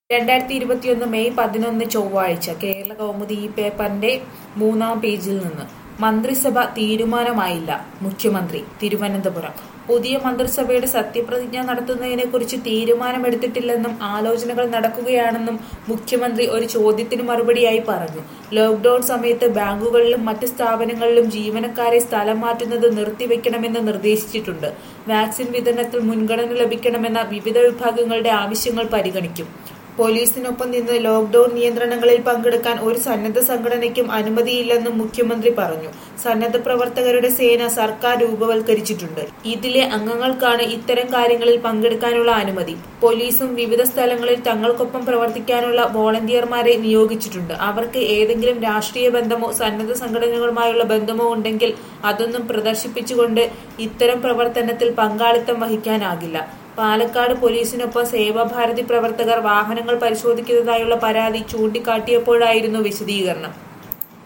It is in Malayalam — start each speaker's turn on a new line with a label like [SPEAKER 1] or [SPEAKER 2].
[SPEAKER 1] രണ്ടായിരത്തി ഇരുപത്തിയൊന്ന് മെയ് പതിനൊന്ന് ചൊവ്വാഴ്ച കേരള കൗമുദി ഈ പേപ്പറിന്റെ മൂന്നാം പേജിൽ നിന്ന് മന്ത്രിസഭ തീരുമാനമായില്ല മുഖ്യമന്ത്രി തിരുവനന്തപുരം പുതിയ മന്ത്രിസഭയുടെ സത്യപ്രതിജ്ഞ നടത്തുന്നതിനെക്കുറിച്ച് തീരുമാനമെടുത്തിട്ടില്ലെന്നും ആലോചനകൾ നടക്കുകയാണെന്നും മുഖ്യമന്ത്രി ഒരു ചോദ്യത്തിന് മറുപടിയായി പറഞ്ഞു ലോക്ഡൌൺ സമയത്ത് ബാങ്കുകളിലും മറ്റ് സ്ഥാപനങ്ങളിലും ജീവനക്കാരെ സ്ഥലം മാറ്റുന്നത് നിർത്തിവെക്കണമെന്ന് നിർദ്ദേശിച്ചിട്ടുണ്ട് വാക്സിൻ വിതരണത്തിൽ മുൻഗണന ലഭിക്കണമെന്ന വിവിധ വിഭാഗങ്ങളുടെ ആവശ്യങ്ങൾ പരിഗണിക്കും പോലീസിനൊപ്പം നിന്ന് ലോക്ഡൌൺ നിയന്ത്രണങ്ങളിൽ പങ്കെടുക്കാൻ ഒരു സന്നദ്ധ സംഘടനയ്ക്കും അനുമതിയില്ലെന്നും മുഖ്യമന്ത്രി പറഞ്ഞു സന്നദ്ധ പ്രവർത്തകരുടെ സേന സർക്കാർ രൂപവൽക്കരിച്ചിട്ടുണ്ട് ഇതിലെ അംഗങ്ങൾക്കാണ് ഇത്തരം കാര്യങ്ങളിൽ പങ്കെടുക്കാനുള്ള അനുമതി പോലീസും വിവിധ സ്ഥലങ്ങളിൽ തങ്ങൾക്കൊപ്പം പ്രവർത്തിക്കാനുള്ള വോളണ്ടിയർമാരെ നിയോഗിച്ചിട്ടുണ്ട് അവർക്ക് ഏതെങ്കിലും രാഷ്ട്രീയ ബന്ധമോ സന്നദ്ധ സംഘടനകളുമായുള്ള ബന്ധമോ ഉണ്ടെങ്കിൽ അതൊന്നും പ്രദർശിപ്പിച്ചുകൊണ്ട് ഇത്തരം പ്രവർത്തനത്തിൽ പങ്കാളിത്തം വഹിക്കാനാകില്ല പാലക്കാട് പോലീസിനൊപ്പം സേവാഭാരതി പ്രവർത്തകർ വാഹനങ്ങൾ പരിശോധിക്കുന്നതായുള്ള പരാതി ചൂണ്ടിക്കാട്ടിയപ്പോഴായിരുന്നു വിശദീകരണം